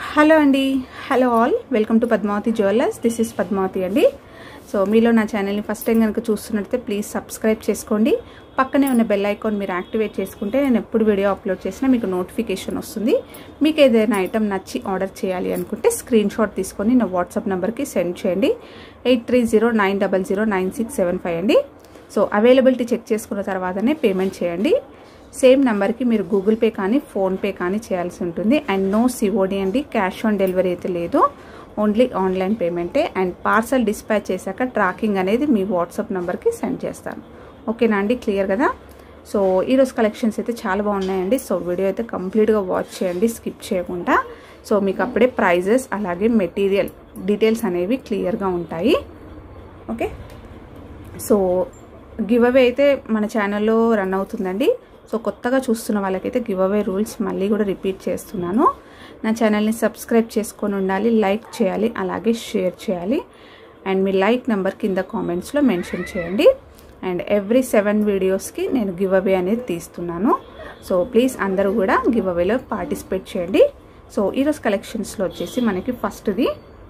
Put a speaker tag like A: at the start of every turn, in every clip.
A: hello అండి hello all welcome to Padmavathi jewellers this is Padmavathi అండి so మీలో నా ఛానల్ని ఫస్ట్ టైం కనుక చూస్తున్నట్లయితే ప్లీజ్ సబ్స్క్రైబ్ చేసుకోండి పక్కనే ఉన్న బెల్ ఐకాన్ మీరు యాక్టివేట్ చేసుకుంటే నేను ఎప్పుడు వీడియో అప్లోడ్ చేసినా మీకు నోటిఫికేషన్ వస్తుంది మీకు ఏదైనా ఐటమ్ నచ్చి ఆర్డర్ చేయాలి అనుకుంటే స్క్రీన్ షాట్ తీసుకొని నా వాట్సాప్ నెంబర్కి సెండ్ చేయండి eight three zero nine double zero nine six seven five అండి సో అవైలబిలిటీ చెక్ చేసుకున్న తర్వాతనే పేమెంట్ చేయండి సేమ్ నెంబర్కి మీరు గూగుల్ పే కానీ ఫోన్పే కానీ చేయాల్సి ఉంటుంది అండ్ నో సిఓడి అండి క్యాష్ ఆన్ డెలివరీ అయితే లేదు ఓన్లీ ఆన్లైన్ పేమెంటే అండ్ పార్సల్ డిస్పాచ్ చేశాక ట్రాకింగ్ అనేది మీ వాట్సాప్ నెంబర్కి సెండ్ చేస్తాను ఓకేనా అండి క్లియర్ కదా సో ఈరోజు కలెక్షన్స్ అయితే చాలా బాగున్నాయండి సో వీడియో అయితే కంప్లీట్గా వాచ్ చేయండి స్కిప్ చేయకుండా సో మీకు అప్పుడే ప్రైజెస్ అలాగే మెటీరియల్ డీటెయిల్స్ అనేవి క్లియర్గా ఉంటాయి ఓకే సో గివ్ అవే అయితే మన ఛానల్లో రన్ అవుతుందండి సో కొత్తగా చూస్తున్న వాళ్ళకైతే గివ్ అవే రూల్స్ మళ్ళీ కూడా రిపీట్ చేస్తున్నాను నా ఛానల్ని సబ్స్క్రైబ్ చేసుకొని ఉండాలి లైక్ చేయాలి అలాగే షేర్ చేయాలి అండ్ మీ లైక్ నెంబర్ కింద కామెంట్స్లో మెన్షన్ చేయండి అండ్ ఎవ్రీ సెవెన్ వీడియోస్కి నేను గివ్ అవే అనేది తీస్తున్నాను సో ప్లీజ్ అందరూ కూడా గివ్ అవేలో పార్టిసిపేట్ చేయండి సో ఈరోజు కలెక్షన్స్లో వచ్చేసి మనకి ఫస్ట్ది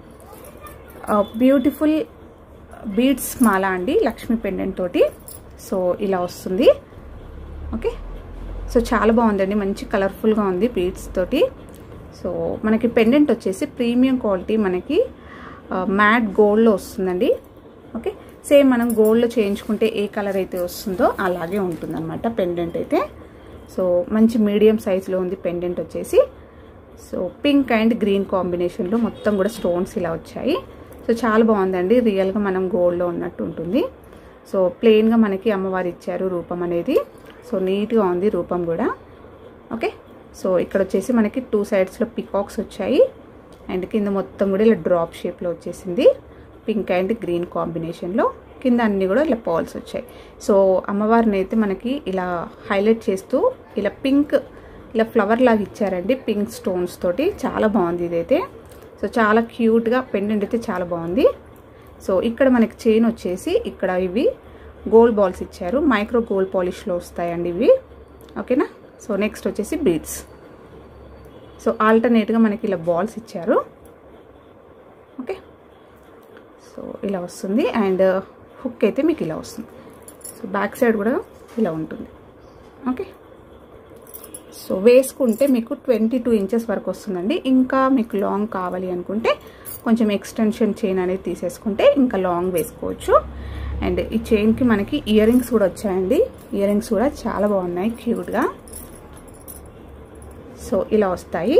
A: బ్యూటిఫుల్ బీడ్స్ మాల అండి లక్ష్మీ పెండెంట్ తోటి సో ఇలా వస్తుంది ఓకే సో చాలా బాగుందండి మంచి కలర్ఫుల్గా ఉంది బీడ్స్ తోటి సో మనకి పెండెంట్ వచ్చేసి ప్రీమియం క్వాలిటీ మనకి మ్యాట్ గోల్డ్లో వస్తుందండి ఓకే సేమ్ మనం గోల్డ్లో చేయించుకుంటే ఏ కలర్ అయితే వస్తుందో అలాగే ఉంటుందన్నమాట పెండెంట్ అయితే సో మంచి మీడియం సైజులో ఉంది పెండెంట్ వచ్చేసి సో పింక్ అండ్ గ్రీన్ కాంబినేషన్లో మొత్తం కూడా స్టోన్స్ ఇలా వచ్చాయి సో చాలా బాగుందండి రియల్గా మనం గోల్డ్లో ఉన్నట్టు ఉంటుంది సో ప్లెయిన్గా మనకి అమ్మవారు ఇచ్చారు రూపం అనేది సో నీట్గా ఉంది రూపం కూడా ఓకే సో ఇక్కడ వచ్చేసి మనకి టూ సైడ్స్లో పికాక్స్ వచ్చాయి అండ్ కింద మొత్తం కూడా ఇలా డ్రాప్ షేప్లో వచ్చేసింది పింక్ అండ్ గ్రీన్ కాంబినేషన్లో కింద అన్నీ కూడా ఇలా పాల్స్ వచ్చాయి సో అమ్మవారిని అయితే మనకి ఇలా హైలైట్ చేస్తూ ఇలా పింక్ ఇలా ఫ్లవర్ లాగా ఇచ్చారండి పింక్ స్టోన్స్ తోటి చాలా బాగుంది ఇదైతే సో చాలా క్యూట్గా పెండెంట్ అయితే చాలా బాగుంది సో ఇక్కడ మనకి చైన్ వచ్చేసి ఇక్కడ ఇవి గోల్డ్ బాల్స్ ఇచ్చారు మైక్రో గోల్డ్ పాలిష్లో వస్తాయండి ఇవి ఓకేనా సో నెక్స్ట్ వచ్చేసి బీడ్స్ సో ఆల్టర్నేట్గా మనకి ఇలా బాల్స్ ఇచ్చారు ఓకే సో ఇలా వస్తుంది అండ్ హుక్ అయితే మీకు ఇలా వస్తుంది సో బ్యాక్ సైడ్ కూడా ఇలా ఉంటుంది ఓకే సో వేసుకుంటే మీకు ట్వంటీ టూ ఇంచెస్ వరకు వస్తుందండి ఇంకా మీకు లాంగ్ కావాలి అనుకుంటే కొంచెం ఎక్స్టెన్షన్ చైన్ అనేది తీసేసుకుంటే ఇంకా లాంగ్ వేసుకోవచ్చు అండ్ ఈ చైన్కి మనకి ఇయర్ రింగ్స్ కూడా వచ్చాయండి ఇయర్ రింగ్స్ కూడా చాలా బాగున్నాయి క్యూట్గా సో ఇలా వస్తాయి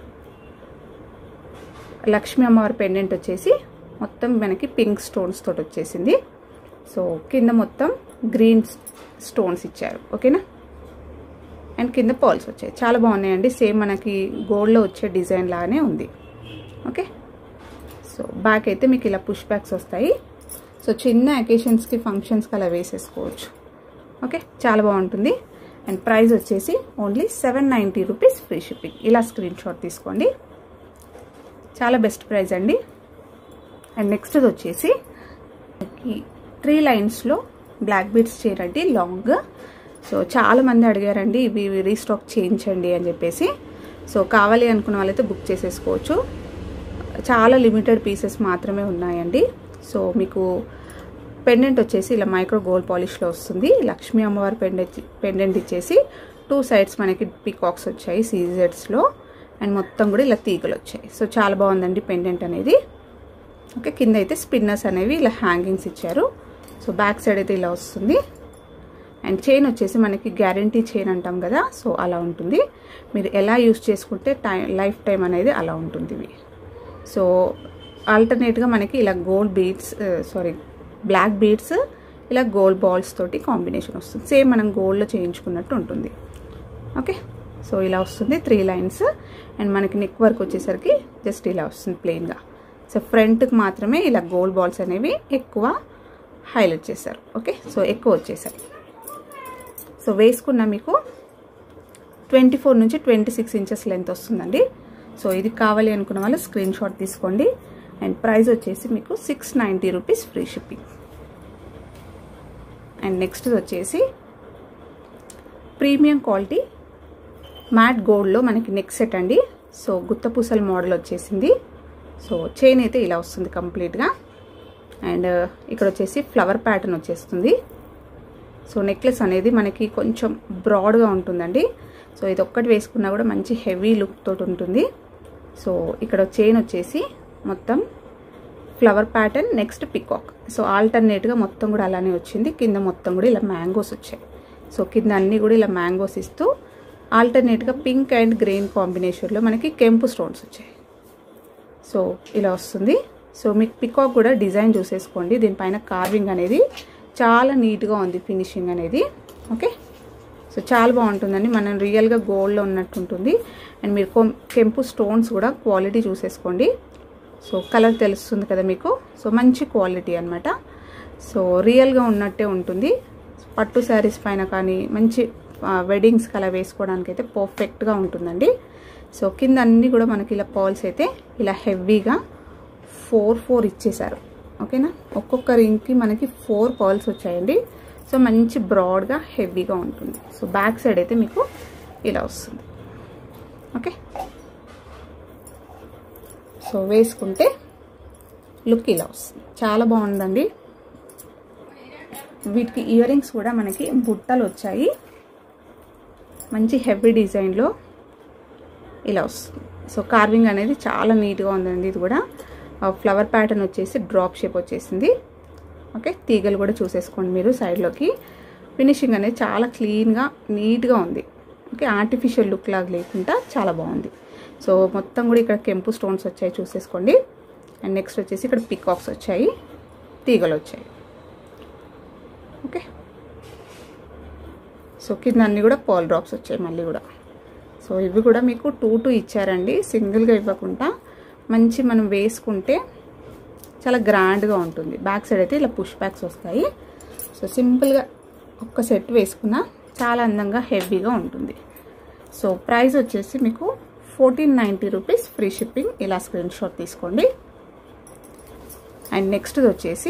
A: లక్ష్మీ అమ్మవారి పెండెంట్ వచ్చేసి మొత్తం మనకి పింక్ స్టోన్స్ తోటి వచ్చేసింది సో కింద మొత్తం గ్రీన్ స్టోన్స్ ఇచ్చారు ఓకేనా అండ్ కింద పాల్స్ వచ్చాయి చాలా బాగున్నాయండి సేమ్ మనకి గోల్డ్లో వచ్చే డిజైన్ లాగానే ఉంది ఓకే సో బ్యాక్ అయితే మీకు ఇలా పుష్ బ్యాక్స్ వస్తాయి సో చిన్న అకేషన్స్కి ఫంక్షన్స్కి అలా వేసేసుకోవచ్చు ఓకే చాలా బాగుంటుంది అండ్ ప్రైస్ వచ్చేసి only seven ninety rupees free shipping ఇలా స్క్రీన్ షాట్ తీసుకోండి చాలా బెస్ట్ ప్రైస్ అండి అండ్ నెక్స్ట్ వచ్చేసి త్రీ లైన్స్లో బ్లాక్ బీడ్స్ చేయరండి లాంగ్ సో చాలా మంది అడిగారండి ఇవి రీస్టాక్ చేయించండి అని చెప్పేసి సో కావాలి అనుకున్న వాళ్ళైతే బుక్ చేసేసుకోవచ్చు చాలా లిమిటెడ్ పీసెస్ మాత్రమే ఉన్నాయండి సో మీకు పెండెంట్ వచ్చేసి ఇలా మైక్రో గోల్డ్ పాలిష్లో వస్తుంది లక్ష్మీ అమ్మవారి పెండెంట్ పెండెంట్ ఇచ్చేసి టూ సైడ్స్ మనకి పికాక్స్ వచ్చాయి సీజెడ్స్లో అండ్ మొత్తం కూడా ఇలా తీగలు వచ్చాయి సో చాలా బాగుందండి పెండెంట్ అనేది ఓకే కింద అయితే స్పిన్నర్స్ అనేవి ఇలా హ్యాంగింగ్స్ ఇచ్చారు సో బ్యాక్ సైడ్ అయితే ఇలా వస్తుంది అండ్ చైన్ వచ్చేసి మనకి గ్యారంటీ చైన్ అంటాం కదా సో అలా ఉంటుంది మీరు ఎలా యూస్ చేసుకుంటే టైం లైఫ్ టైం అనేది అలా ఉంటుంది ఇవి సో ఆల్టర్నేట్గా మనకి ఇలా gold beads sorry black beads ఇలా గోల్డ్ బాల్స్ తోటి కాంబినేషన్ వస్తుంది సేమ్ మనం గోల్డ్లో చేయించుకున్నట్టు ఉంటుంది ఓకే సో ఇలా వస్తుంది త్రీ లైన్స్ అండ్ మనకి నెక్ వర్క్ వచ్చేసరికి జస్ట్ ఇలా వస్తుంది ప్లెయిన్గా సో ఫ్రంట్కి మాత్రమే ఇలా గోల్డ్ బాల్స్ అనేవి ఎక్కువ హైలైట్ చేశారు ఓకే సో ఎక్కువ వచ్చేసాయి సో వేసుకున్న మీకు ట్వంటీ ఫోర్ నుంచి ట్వంటీ సిక్స్ ఇంచెస్ లెంత్ వస్తుందండి సో ఇది కావాలి అనుకున్న వాళ్ళు స్క్రీన్ షాట్ తీసుకోండి అండ్ ప్రైస్ వచ్చేసి మీకు six ninety rupees free shipping and next వచ్చేసి ప్రీమియం క్వాలిటీ మ్యాట్ గోల్డ్లో మనకి నెక్ సెట్ అండి సో గుత్తపూసల మోడల్ వచ్చేసింది సో చైన్ అయితే ఇలా వస్తుంది కంప్లీట్గా అండ్ ఇక్కడ వచ్చేసి ఫ్లవర్ ప్యాటర్న్ వచ్చేస్తుంది సో నెక్లెస్ అనేది మనకి కొంచెం బ్రాడ్గా ఉంటుందండి సో ఇది ఒక్కటి వేసుకున్నా కూడా మంచి హెవీ లుక్ తోటి ఉంటుంది సో ఇక్కడ చైన్ వచ్చేసి మొత్తం flower pattern next peacock so ఆల్టర్నేట్గా మొత్తం కూడా అలానే వచ్చింది కింద మొత్తం కూడా ఇలా మ్యాంగోస్ వచ్చాయి సో కింద అన్నీ కూడా ఇలా మ్యాంగోస్ ఇస్తూ ఆల్టర్నేట్గా పింక్ అండ్ గ్రీన్ కాంబినేషన్లో మనకి కెంపు స్టోన్స్ వచ్చాయి సో ఇలా వస్తుంది సో మీకు పికాక్ కూడా డిజైన్ చూసేసుకోండి దీనిపైన కార్వింగ్ అనేది చాలా నీట్గా ఉంది ఫినిషింగ్ అనేది ఓకే సో చాలా బాగుంటుందండి మనం రియల్గా గోల్డ్లో ఉన్నట్టు ఉంటుంది అండ్ మీరు కెంపు స్టోన్స్ కూడా క్వాలిటీ చూసేసుకోండి సో కలర్ తెలుస్తుంది కదా మీకు సో మంచి క్వాలిటీ అనమాట సో రియల్గా ఉన్నట్టే ఉంటుంది పట్టు శారీస్ పైన కానీ మంచి వెడ్డింగ్స్ కలా వేసుకోవడానికి అయితే పర్ఫెక్ట్గా ఉంటుందండి సో కింద అన్నీ కూడా మనకి ఇలా పాల్స్ అయితే ఇలా హెవీగా ఫోర్ ఫోర్ ఇచ్చేసారు ఓకేనా ఒక్కొక్క రింగ్కి మనకి ఫోర్ పాల్స్ వచ్చాయండి సో మంచి బ్రాడ్గా హెవీగా ఉంటుంది సో బ్యాక్ సైడ్ అయితే మీకు ఇలా వస్తుంది ఓకే సో వేసుకుంటే లుక్ ఇలా వస్తుంది చాలా బాగుందండి వీటికి ఇయర్ రింగ్స్ కూడా మనకి బుట్టలు వచ్చాయి మంచి హెవీ డిజైన్లో ఇలా వస్తుంది సో కార్వింగ్ అనేది చాలా నీట్గా ఉందండి ఇది కూడా ఫ్లవర్ ప్యాటర్న్ వచ్చేసి డ్రాప్ షేప్ వచ్చేసింది ఓకే తీగలు కూడా చూసేసుకోండి మీరు సైడ్లోకి ఫినిషింగ్ అనేది చాలా క్లీన్గా నీట్గా ఉంది ఓకే ఆర్టిఫిషియల్ లుక్ లాగా లేకుండా చాలా బాగుంది సో మొత్తం కూడా ఇక్కడ కెంపు స్టోన్స్ వచ్చాయి చూసేసుకోండి అండ్ నెక్స్ట్ వచ్చేసి ఇక్కడ పికాక్స్ వచ్చాయి తీగలు వచ్చాయి ఓకే సో కింద అన్నీ కూడా పాల్ డ్రాప్స్ వచ్చాయి మళ్ళీ కూడా సో ఇవి కూడా మీకు టూ టూ ఇచ్చారండి సింగిల్గా ఇవ్వకుండా మంచి మనం వేసుకుంటే చాలా గ్రాండ్గా ఉంటుంది బ్యాక్ సైడ్ అయితే ఇలా పుష్ బ్యాక్స్ వస్తాయి సో సింపుల్గా ఒక్క సెట్ వేసుకున్నా చాలా అందంగా హెవీగా ఉంటుంది సో ప్రైస్ వచ్చేసి మీకు fourteen ninety rupees free shipping ఇలా స్క్రీన్ షాట్ తీసుకోండి అండ్ నెక్స్ట్ వచ్చేసి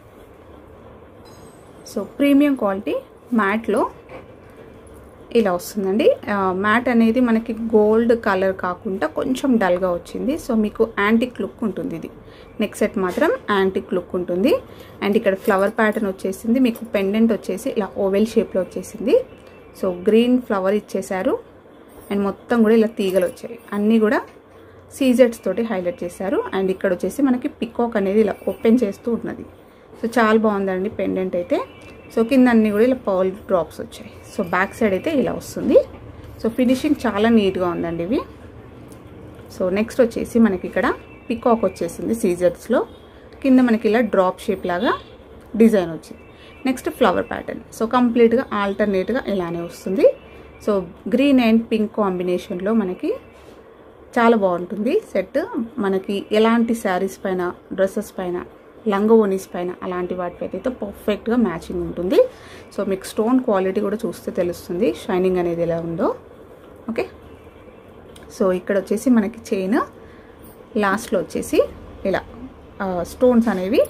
A: సో ప్రీమియం క్వాలిటీ మ్యాట్లో ఇలా వస్తుందండి మ్యాట్ అనేది మనకి గోల్డ్ కలర్ కాకుండా కొంచెం డల్గా వచ్చింది సో మీకు యాంటిక్ లుక్ ఉంటుంది ఇది నెక్ సెట్ మాత్రం యాంటిక్ లుక్ ఉంటుంది అండ్ ఇక్కడ ఫ్లవర్ ప్యాటర్న్ వచ్చేసింది మీకు పెండెంట్ వచ్చేసి ఇలా ఓవెల్ షేప్లో వచ్చేసింది సో గ్రీన్ ఫ్లవర్ ఇచ్చేసారు అండ్ మొత్తం కూడా ఇలా తీగలు వచ్చాయి అన్నీ కూడా సీజెట్స్ తోటి హైలైట్ చేశారు అండ్ ఇక్కడ వచ్చేసి మనకి పికాక్ అనేది ఇలా ఓపెన్ చేస్తూ ఉన్నది సో చాలా బాగుందండి పెండెంట్ అయితే సో కింద అన్ని కూడా ఇలా పర్ల్ డ్రాప్స్ వచ్చాయి సో బ్యాక్ సైడ్ అయితే ఇలా వస్తుంది సో ఫినిషింగ్ చాలా నీట్గా ఉందండి ఇవి సో నెక్స్ట్ వచ్చేసి మనకి ఇక్కడ పికాక్ వచ్చేసింది సీజర్స్లో కింద మనకి ఇలా డ్రాప్ షేప్ లాగా డిజైన్ వచ్చింది నెక్స్ట్ ఫ్లవర్ ప్యాటర్న్ సో కంప్లీట్గా ఆల్టర్నేట్గా ఇలానే వస్తుంది సో గ్రీన్ అండ్ పింక్ కాంబినేషన్లో మనకి చాలా బాగుంటుంది సెట్ మనకి ఎలాంటి శారీస్ పైన డ్రెస్సెస్ పైన లంగోవోనీస్ పైన అలాంటి వాటిపైతే అయితే పర్ఫెక్ట్గా మ్యాచింగ్ ఉంటుంది సో మీకు స్టోన్ క్వాలిటీ కూడా చూస్తే తెలుస్తుంది షైనింగ్ అనేది ఎలా ఉందో ఓకే సో ఇక్కడ వచ్చేసి మనకి చైన్ లాస్ట్లో వచ్చేసి ఇలా స్టోన్స్ అనేవి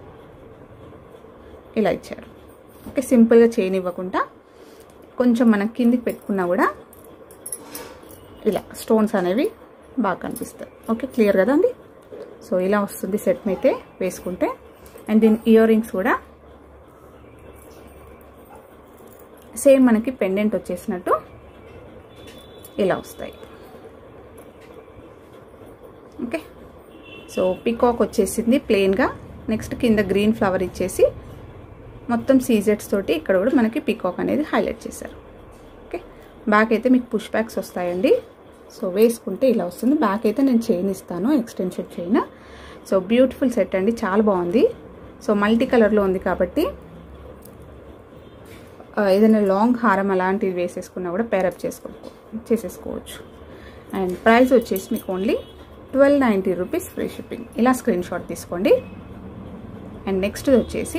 A: ఇలా ఇచ్చారు ఓకే సింపుల్గా చైన్ ఇవ్వకుండా కొంచెం మనం కిందికి పెట్టుకున్నా కూడా ఇలా స్టోన్స్ అనేవి బాగా కనిపిస్తాయి ఓకే క్లియర్ కదా అండి సో ఇలా వస్తుంది సెట్ అయితే వేసుకుంటే అండ్ దీని ఇయర్ రింగ్స్ కూడా సేమ్ మనకి పెండెంట్ వచ్చేసినట్టు ఇలా వస్తాయి ఓకే సో పికాక్ వచ్చేసింది ప్లెయిన్గా నెక్స్ట్ కింద గ్రీన్ ఫ్లవర్ ఇచ్చేసి మొత్తం సీజెట్స్ తోటి ఇక్కడ కూడా మనకి పికాక్ అనేది హైలైట్ చేశారు ఓకే బ్యాక్ అయితే మీకు పుష్ బ్యాక్స్ వస్తాయండి సో వేసుకుంటే ఇలా వస్తుంది బ్యాక్ అయితే నేను చైన్ ఇస్తాను extension chain so beautiful set అండి చాలా బాగుంది సో మల్టీ కలర్లో ఉంది కాబట్టి ఏదైనా లాంగ్ హారం అలాంటివి వేసేసుకున్నా కూడా పేరప్ చేసుకో చేసేసుకోవచ్చు అండ్ ప్రైస్ వచ్చేసి మీకు only twelve ninety rupees free shipping ఇలా స్క్రీన్ షాట్ తీసుకోండి అండ్ నెక్స్ట్ వచ్చేసి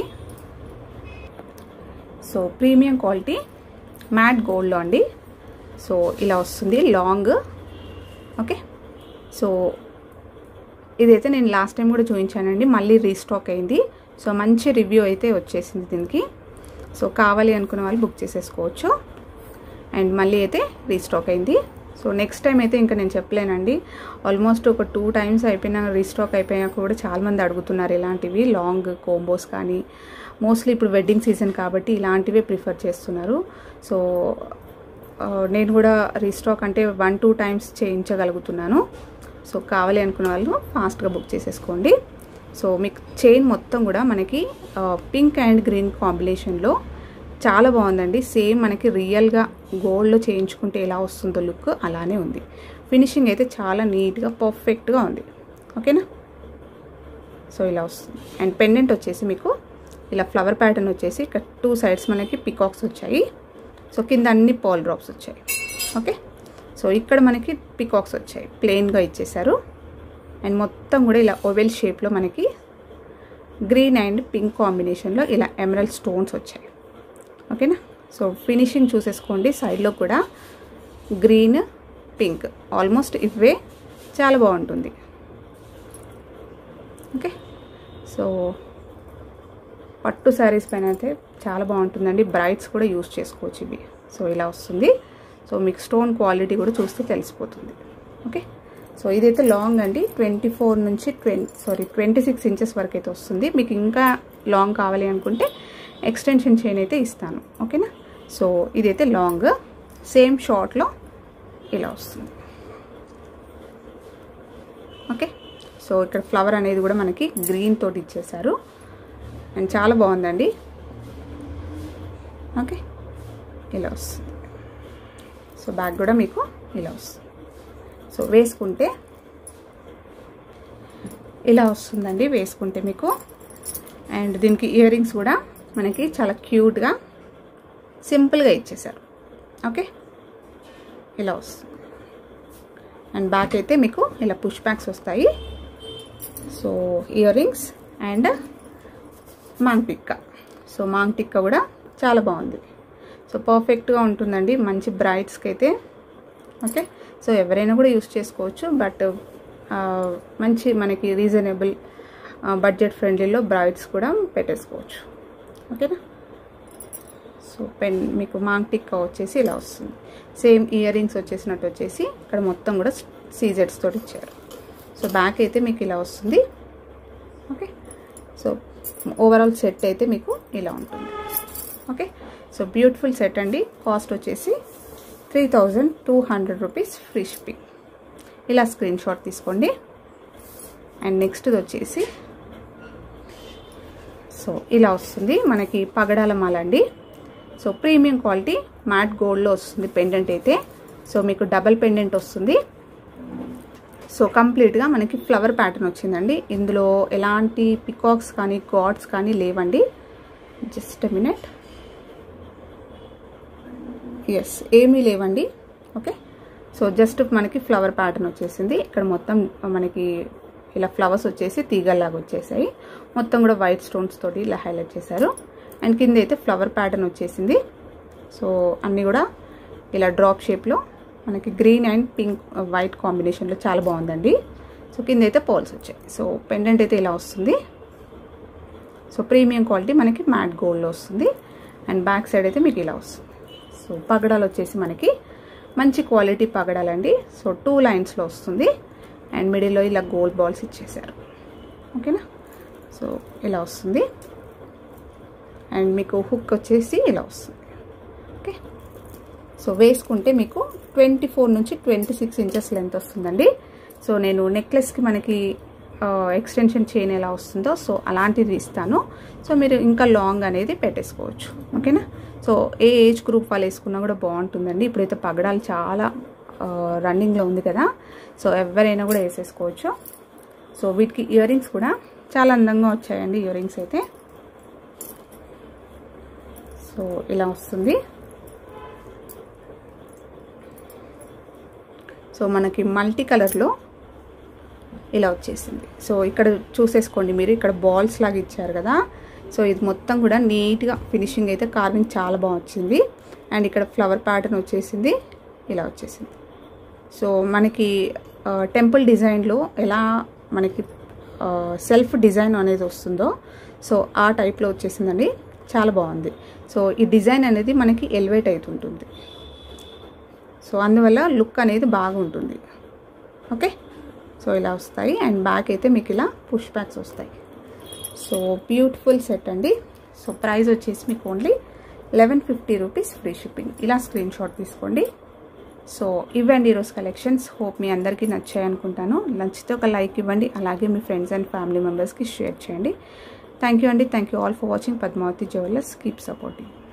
A: సో ప్రీమియం క్వాలిటీ మ్యాట్ గోల్డ్లో అండి సో ఇలా వస్తుంది లాంగ్ ఓకే సో ఇదైతే నేను లాస్ట్ టైం కూడా చూపించానండి మళ్ళీ రీస్టాక్ అయింది సో మంచి రివ్యూ అయితే వచ్చేసింది దీనికి సో కావాలి అనుకున్న వాళ్ళు బుక్ చేసేసుకోవచ్చు అండ్ మళ్ళీ అయితే రీస్టాక్ అయింది సో నెక్స్ట్ టైం అయితే ఇంకా నేను చెప్పలేనండి ఆల్మోస్ట్ ఒక టూ టైమ్స్ అయిపోయినా రీస్టాక్ అయిపోయాక కూడా చాలామంది అడుగుతున్నారు ఇలాంటివి లాంగ్ కోంబోస్ కానీ మోస్ట్లీ ఇప్పుడు వెడ్డింగ్ సీజన్ కాబట్టి ఇలాంటివే ప్రిఫర్ చేస్తున్నారు సో ఆ, నేను కూడా రీస్టాక్ అంటే వన్ టూ టైమ్స్ చేయించగలుగుతున్నాను సో కావాలి అనుకున్న వాళ్ళు ఫాస్ట్గా బుక్ చేసేసుకోండి సో మీకు చైన్ మొత్తం కూడా మనకి పింక్ అండ్ గ్రీన్ కాంబినేషన్లో చాలా బాగుందండి సేమ్ మనకి రియల్గా గోల్డ్లో చేయించుకుంటే ఎలా వస్తుందో లుక్ అలానే ఉంది ఫినిషింగ్ అయితే చాలా నీట్గా పర్ఫెక్ట్గా ఉంది ఓకేనా సో ఇలా వస్తుంది అండ్ పెండెంట్ వచ్చేసి మీకు ఇలా ఫ్లవర్ ప్యాటర్న్ వచ్చేసి ఇక్కడ టూ సైడ్స్ మనకి పికాక్స్ వచ్చాయి సో కింద అన్ని పాల్ డ్రాప్స్ వచ్చాయి ఓకే సో ఇక్కడ మనకి పికాక్స్ వచ్చాయి ప్లెయిన్గా ఇచ్చేసారు అండ్ మొత్తం కూడా ఇలా ఓవెల్ షేప్లో మనకి గ్రీన్ అండ్ పింక్ కాంబినేషన్లో ఇలా ఎమరల్ స్టోన్స్ వచ్చాయి ఓకేనా సో ఫినిషింగ్ చూసేసుకోండి సైడ్లో కూడా గ్రీన్ పింక్ ఆల్మోస్ట్ ఇవే చాలా బాగుంటుంది ఓకే సో పట్టు శారీస్ పైన అయితే చాలా బాగుంటుందండి బ్రైట్స్ కూడా యూస్ చేసుకోవచ్చు ఇవి సో ఇలా వస్తుంది సో మీకు స్టోన్ క్వాలిటీ కూడా చూస్తే తెలిసిపోతుంది ఓకే సో ఇదైతే లాంగ్ అండి ట్వంటీ ఫోర్ నుంచి twenty sorry twenty six inches వరకు అయితే వస్తుంది మీకు ఇంకా లాంగ్ కావాలి అనుకుంటే ఎక్స్టెన్షన్ చైన్ అయితే ఇస్తాను ఓకేనా సో ఇదైతే లాంగ్ సేమ్ షార్ట్లో ఇలా వస్తుంది ఓకే సో ఇక్కడ ఫ్లవర్ అనేది కూడా మనకి గ్రీన్ తోటి ఇచ్చేసారు అండ్ చాలా బాగుందండి ఓకే ఇలా వస్తుంది సో బ్యాగ్ కూడా మీకు ఇలా వస్తుంది సో వేసుకుంటే ఇలా వస్తుందండి వేసుకుంటే మీకు అండ్ దీనికి ఇయర్ రింగ్స్ కూడా మనకి చాలా క్యూట్గా సింపుల్గా ఇచ్చేసారు ఓకే ఇలా వస్తుంది అండ్ బ్యాక్ అయితే మీకు ఇలా పుష్ బ్యాక్స్ వస్తాయి so earrings and maang tikka so maang tikka కూడా చాలా బాగుంది సో పర్ఫెక్ట్గా ఉంటుందండి మంచి బ్రైడ్స్కి అయితే ఓకే సో ఎవరైనా కూడా యూస్ చేసుకోవచ్చు బట్ మంచి మనకి రీజనబుల్ బడ్జెట్ ఫ్రెండ్లీలో బ్రైడ్స్ కూడా పెట్టేసుకోవచ్చు ఓకేనా సో పెన్ మీకు మాంగ్ టిక్కా వచ్చేసి ఇలా వస్తుంది సేమ్ ఇయర్ రింగ్స్ వచ్చేసినట్టు వచ్చేసి ఇక్కడ మొత్తం కూడా సీజెడ్స్ తోటి ఇచ్చారు సో బ్యాక్ అయితే మీకు ఇలా వస్తుంది ఓకే సో ఓవరాల్ సెట్ అయితే మీకు ఇలా ఉంటుంది ఓకే సో బ్యూటిఫుల్ సెట్ అండి కాస్ట్ వచ్చేసి three thousand two hundred rupees free shipping ఇలా స్క్రీన్ షాట్ తీసుకోండి అండ్ నెక్స్ట్ది వచ్చేసి సో ఇలా వస్తుంది మనకి పగడాల మాల అండి సో ప్రీమియం క్వాలిటీ మ్యాట్ గోల్డ్లో వస్తుంది పెండెంట్ అయితే సో మీకు డబల్ పెండెంట్ వస్తుంది సో కంప్లీట్గా మనకి ఫ్లవర్ ప్యాటర్న్ వచ్చిందండి ఇందులో ఎలాంటి పికాక్స్ కానీ గాడ్స్ కానీ లేవండి జస్ట్ మినిట్ ఎస్ ఏమీ లేవండి ఓకే సో జస్ట్ మనకి ఫ్లవర్ ప్యాటర్న్ వచ్చేసింది ఇక్కడ మొత్తం మనకి ఇలా ఫ్లవర్స్ వచ్చేసి తీగల్లాగా వచ్చేసాయి మొత్తం కూడా వైట్ స్టోన్స్ తోటి ఇలా హైలైట్ చేశారు అండ్ కింద అయితే ఫ్లవర్ ప్యాటర్న్ వచ్చేసింది సో అన్నీ కూడా ఇలా డ్రాప్ షేప్లో మనకి గ్రీన్ అండ్ పింక్ వైట్ కాంబినేషన్లో చాలా బాగుందండి సో కింద అయితే పోల్స్ వచ్చాయి సో పెండెంట్ అయితే ఇలా వస్తుంది సో ప్రీమియం క్వాలిటీ మనకి మ్యాట్ గోల్డ్లో వస్తుంది అండ్ బ్యాక్ సైడ్ అయితే మీకు ఇలా వస్తుంది సో పగడాలు వచ్చేసి మనకి మంచి క్వాలిటీ పగడాలండి సో టూ లైన్స్లో వస్తుంది అండ్ మిడిల్లో ఇలా గోల్డ్ బాల్స్ ఇచ్చేసారు ఓకేనా సో ఇలా వస్తుంది అండ్ మీకు హుక్ వచ్చేసి ఇలా వస్తుంది ఓకే సో వేసుకుంటే మీకు ట్వంటీ ఫోర్ నుంచి ట్వంటీ సిక్స్ ఇంచెస్ లెంత్ వస్తుందండి సో నేను నెక్లెస్కి మనకి ఎక్స్టెన్షన్ చైన్ ఎలా వస్తుందో సో అలాంటిది ఇస్తాను సో మీరు ఇంకా లాంగ్ అనేది పెట్టేసుకోవచ్చు ఓకేనా సో ఏ ఏజ్ గ్రూప్ వాళ్ళు వేసుకున్నా కూడా బాగుంటుందండి ఇప్పుడైతే పగడాలు చాలా రన్నింగ్లో ఉంది కదా సో ఎవరైనా కూడా వేసేసుకోవచ్చు సో వీటికి ఇయర్ రింగ్స్ కూడా చాలా అందంగా వచ్చాయండి ఇయర్ రింగ్స్ అయితే సో ఇలా వస్తుంది సో మనకి మల్టీ కలర్లో ఇలా వచ్చేసింది సో ఇక్కడ చూసేసుకోండి మీరు ఇక్కడ బాల్స్ లాగా ఇచ్చారు కదా సో ఇది మొత్తం కూడా నీట్గా ఫినిషింగ్ అయితే కార్వింగ్ చాలా బాగా వచ్చింది అండ్ ఇక్కడ ఫ్లవర్ ప్యాటర్న్ వచ్చేసింది ఇలా వచ్చేసింది సో మనకి టెంపుల్ డిజైన్లో ఎలా మనకి సెల్ఫ్ డిజైన్ అనేది వస్తుందో సో ఆ టైప్లో వచ్చేసిందండి చాలా బాగుంది సో ఈ డిజైన్ అనేది మనకి ఎలివేట్ అవుతుంటుంది సో అందువల్ల లుక్ అనేది బాగుంటుంది ఓకే సో ఇలా వస్తాయి అండ్ బ్యాక్ అయితే మీకు ఇలా పుష్ బ్యాక్స్ వస్తాయి సో బ్యూటిఫుల్ సెట్ అండి సో ప్రైస్ వచ్చేసి మీకు only eleven fifty rupees free shipping ఇలా స్క్రీన్ షాట్ తీసుకోండి సో ఇవ్వండి ఈరోజు కలెక్షన్స్ హోప్ మీ అందరికీ నచ్చాయి అనుకుంటాను నచ్చితే ఒక లైక్ ఇవ్వండి అలాగే మీ ఫ్రెండ్స్ అండ్ ఫ్యామిలీ మెంబర్స్కి షేర్ చేయండి థ్యాంక్ యూ అండి thank you all for watching Padmavathi jewellers keep supporting